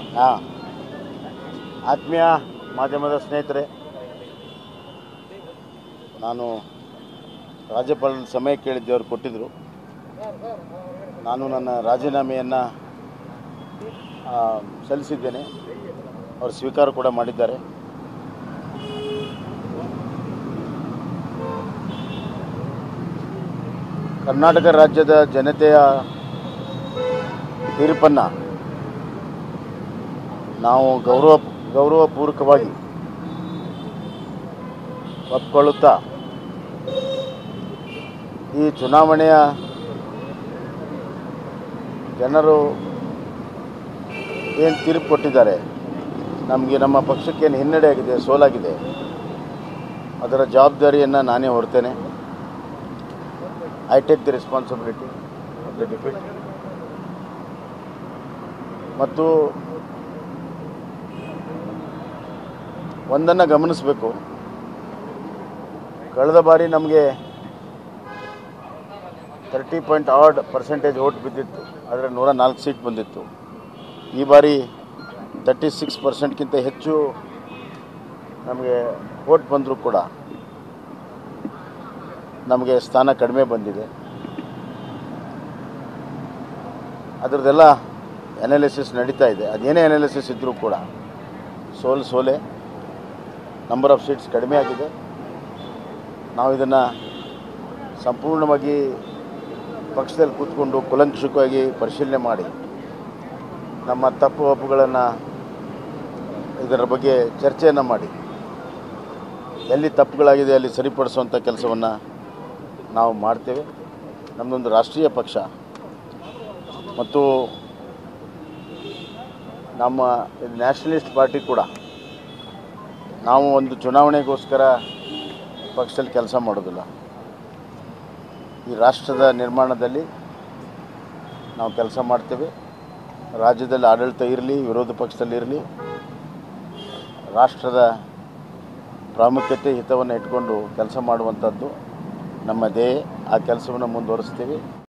ಹಾಂ ಆತ್ಮೀಯ ಮಾಧ್ಯಮದ ಸ್ನೇಹಿತರೆ ನಾನು ರಾಜ್ಯಪಾಲರ ಸಮಯ ಕೇಳಿದ್ದೆ ಅವ್ರು ಕೊಟ್ಟಿದ್ದರು ನಾನು ನನ್ನ ರಾಜೀನಾಮೆಯನ್ನು ಸಲ್ಲಿಸಿದ್ದೇನೆ ಅವರು ಸ್ವೀಕಾರ ಕೂಡ ಮಾಡಿದ್ದಾರೆ ಕರ್ನಾಟಕ ರಾಜ್ಯದ ಜನತೆಯ ತೀರ್ಪನ್ನು ನಾವು ಗೌರವ ಗೌರವಪೂರ್ವಕವಾಗಿ ಒಪ್ಕೊಳ್ಳುತ್ತಾ ಈ ಚುನಾವಣೆಯ ಜನರು ಏನು ತೀರ್ಪು ಕೊಟ್ಟಿದ್ದಾರೆ ನಮಗೆ ನಮ್ಮ ಪಕ್ಷಕ್ಕೇನು ಹಿನ್ನಡೆ ಆಗಿದೆ ಸೋಲಾಗಿದೆ ಅದರ ಜವಾಬ್ದಾರಿಯನ್ನು ನಾನೇ ಹೊರ್ತೇನೆ I take the responsibility of the defeat ಮತ್ತು ಒಂದನ್ನು ಗಮನಿಸಬೇಕು ಕಳೆದ ಬಾರಿ ನಮಗೆ thirty point odd percentage vote ಬಿದ್ದಿತ್ತು ಆದರೆ ನೂರ ನಾಲ್ಕು ಸೀಟ್ ಬಂದಿತ್ತು ಈ ಬಾರಿ ತರ್ಟಿ ಸಿಕ್ಸ್ ಪರ್ಸೆಂಟ್ಗಿಂತ ಹೆಚ್ಚು ನಮಗೆ ಓಟ್ ಬಂದರೂ ಕೂಡ ನಮಗೆ ಸ್ಥಾನ ಕಡಿಮೆ ಬಂದಿದೆ ಅದರದ್ದೆಲ್ಲ ಅನಾಲಿಸಿಸ್ ನಡೀತಾ ಇದೆ ಅದೇನೇ ಅನಾಲಿಸಿಸ್ ಇದ್ದರೂ ಕೂಡ ಸೋಲು ಸೋಲೆ ನಂಬರ್ ಆಫ್ ಸೀಟ್ಸ್ ಕಡಿಮೆ ಆಗಿದೆ ನಾವು ಇದನ್ನು ಸಂಪೂರ್ಣವಾಗಿ ಪಕ್ಷದಲ್ಲಿ ಕೂತ್ಕೊಂಡು ಕುಲಂಕುಷವಾಗಿ ಪರಿಶೀಲನೆ ಮಾಡಿ ನಮ್ಮ ತಪ್ಪು ಒಪ್ಪುಗಳನ್ನು ಇದರ ಬಗ್ಗೆ ಚರ್ಚೆಯನ್ನು ಮಾಡಿ ಎಲ್ಲಿ ತಪ್ಪುಗಳಾಗಿದೆ ಅಲ್ಲಿ ಸರಿಪಡಿಸುವಂಥ ಕೆಲಸವನ್ನು ನಾವು ಮಾಡ್ತೇವೆ ನಮ್ಮದೊಂದು ರಾಷ್ಟ್ರೀಯ ಪಕ್ಷ ಮತ್ತು ನಮ್ಮ ನ್ಯಾಷನಲಿಸ್ಟ್ ಪಾರ್ಟಿ ಕೂಡ ನಾವು ಒಂದು ಚುನಾವಣೆಗೋಸ್ಕರ ಪಕ್ಷದಲ್ಲಿ ಕೆಲಸ ಮಾಡೋದಿಲ್ಲ ಈ ರಾಷ್ಟ್ರದ ನಿರ್ಮಾಣದಲ್ಲಿ ನಾವು ಕೆಲಸ ಮಾಡ್ತೇವೆ ರಾಜ್ಯದಲ್ಲಿ ಆಡಳಿತ ಇರಲಿ ವಿರೋಧ ಪಕ್ಷದಲ್ಲಿ ಇರಲಿ ರಾಷ್ಟ್ರದ ಪ್ರಾಮುಖ್ಯತೆ ಹಿತವನ್ನು ಇಟ್ಕೊಂಡು ಕೆಲಸ ಮಾಡುವಂಥದ್ದು ನಮ್ಮ ಧ್ಯೇಯ ಆ ಕೆಲಸವನ್ನು ಮುಂದುವರಿಸ್ತೀವಿ